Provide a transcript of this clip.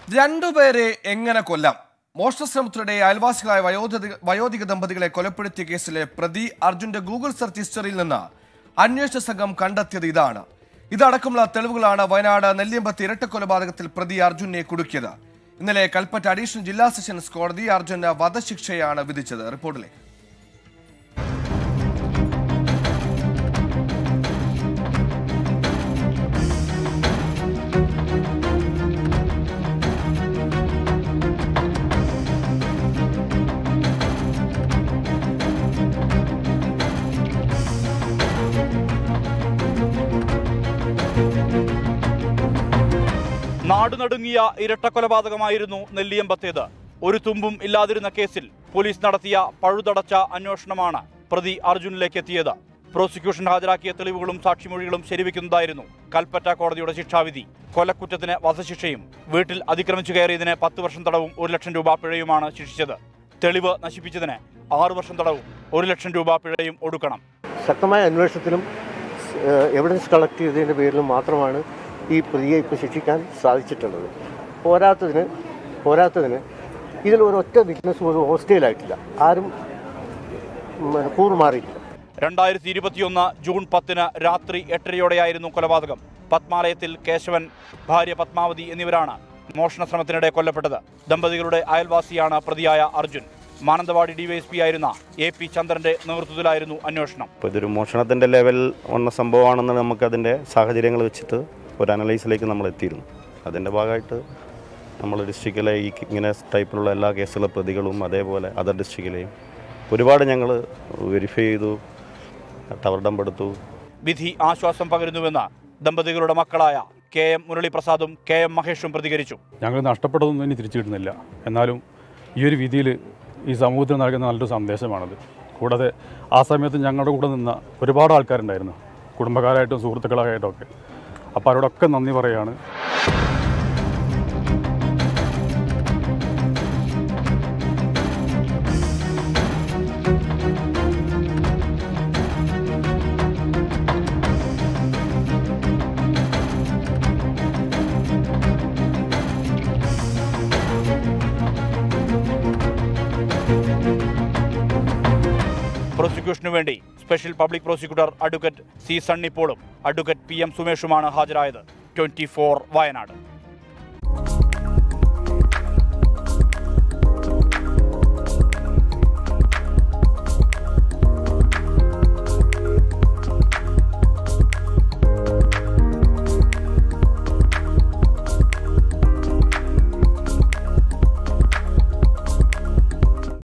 രണ്ടുപേരെ എങ്ങനെ കൊല്ലാം മോഷണശ്രമത്തിനിടെ അയൽവാസികളായ വയോധിക വയോധിക ദമ്പതികളെ കൊലപ്പെടുത്തിയ കേസിലെ പ്രതി അർജുന്റെ ഗൂഗിൾ സെർച്ച് ഹിസ്റ്ററിയിൽ നിന്ന് അന്വേഷണ സംഘം കണ്ടെത്തിയത് ഇതാണ് ഇതടക്കമുള്ള തെളിവുകളാണ് വയനാട് നെല്ലിയമ്പത്ത് ഇരട്ടക്കൊലപാതകത്തിൽ പ്രതി അർജുനെ കുടുക്കിയത് ഇന്നലെ കൽപ്പറ്റ അഡീഷണൽ ജില്ലാ സെഷൻസ് കോടതി അർജുന് വധശിക്ഷയാണ് വിധിച്ചത് റിപ്പോർട്ടിലേക്ക് നാടുനടുങ്ങിയ ഇരട്ടക്കൊലപാതകമായിരുന്നു നെല്ലിയമ്പത്തേത് ഒരു തുമ്പും ഇല്ലാതിരുന്ന കേസിൽ പോലീസ് നടത്തിയ പഴുതടച്ച അന്വേഷണമാണ് പ്രതി അർജുനിലേക്ക് എത്തിയത് പ്രോസിക്യൂഷൻ ഹാജരാക്കിയ തെളിവുകളും സാക്ഷിമൊഴികളും ശരിവെക്കുന്നതായിരുന്നു കൽപ്പറ്റ കോടതിയുടെ ശിക്ഷാവിധി കൊലക്കുറ്റത്തിന് വധശിക്ഷയും വീട്ടിൽ അതിക്രമിച്ചു കയറിയതിന് പത്ത് വർഷം തടവും ഒരു ലക്ഷം രൂപ പിഴയുമാണ് ശിക്ഷിച്ചത് തെളിവ് നശിപ്പിച്ചതിന് ആറു വർഷം തടവും ഒരു ലക്ഷം രൂപ പിഴയും ഒടുക്കണം ശക്തമായ അന്വേഷണത്തിലും എവിഡൻസ് കളക്ട് ചെയ്തതിൻ്റെ പേരിലും മാത്രമാണ് ഈ പ്രതിയെ ഇപ്പോൾ ശിക്ഷിക്കാൻ സാധിച്ചിട്ടുള്ളത് പോരാത്തതിന് പോരാത്തതിന് ഇതിൽ ഒരൊറ്റ വിറ്റ്നസ് പോലും ഹോസ്റ്റയിലായിട്ടില്ല ആരും ഉം, കൂറുമാറിയില്ല രണ്ടായിരത്തി ഇരുപത്തിയൊന്ന് ജൂൺ പത്തിന് രാത്രി എട്ടരയോടെയായിരുന്നു കൊലപാതകം പത്മാലയത്തിൽ കേശവൻ ഭാര്യ പത്മാവതി എന്നിവരാണ് മോഷണ ശ്രമത്തിനിടെ കൊല്ലപ്പെട്ടത് ദമ്പതികളുടെ അയൽവാസിയാണ് പ്രതിയായ അർജുൻ മാനന്തവാടി ഡിവൈഎസ്പി ആയിരുന്ന എ പി ചന്ദ്രന്റെ നേതൃത്വത്തിലായിരുന്നു അന്വേഷണം ഇപ്പോൾ ഇതൊരു മോഷണത്തിൻ്റെ ലെവൽ വന്ന സംഭവമാണെന്ന് നമുക്കതിൻ്റെ സാഹചര്യങ്ങൾ വെച്ചിട്ട് ഒരു അനലൈസിലേക്ക് നമ്മൾ എത്തിയിരുന്നു അതിൻ്റെ ഭാഗമായിട്ട് നമ്മൾ ഡിസ്ട്രിക്റ്റിലെ ഈ ഇങ്ങനെ ടൈപ്പിലുള്ള എല്ലാ കേസുള്ള പ്രതികളും അതേപോലെ അതർ ഡിസ്ട്രിക്റ്റിലെയും ഒരുപാട് ഞങ്ങൾ വെരിഫൈ ചെയ്തു ടവർ എടുത്തു വിധി ആശ്വാസം പകരുന്നുവെന്ന് ദമ്പതികളുടെ മക്കളായ കെ എം മുരളിപ്രസാദും കെ എം മഹേഷും പ്രതികരിച്ചു ഞങ്ങൾ നഷ്ടപ്പെട്ടതൊന്നും ഇനി തിരിച്ചു കിട്ടുന്നില്ല എന്നാലും ഈ ഒരു വിധിയിൽ ഈ സമൂഹത്തിന് നൽകുന്ന നല്ലൊരു സന്ദേശമാണത് കൂടാതെ ആ സമയത്ത് ഞങ്ങളുടെ കൂടെ നിന്ന ഒരുപാട് ആൾക്കാരുണ്ടായിരുന്നു കുടുംബക്കാരായിട്ടും സുഹൃത്തുക്കളായിട്ടും ഒക്കെ അപ്പോൾ അവരോടൊക്കെ നന്ദി പറയുകയാണ് പ്രോസിക്യൂഷനു വേണ്ടി special public prosecutor advocate C സണ്ണിപ്പോളും അഡ്വക്കേറ്റ് പി എം സുമേഷുമാണ് ഹാജരായത് ട്വന്റി വയനാട്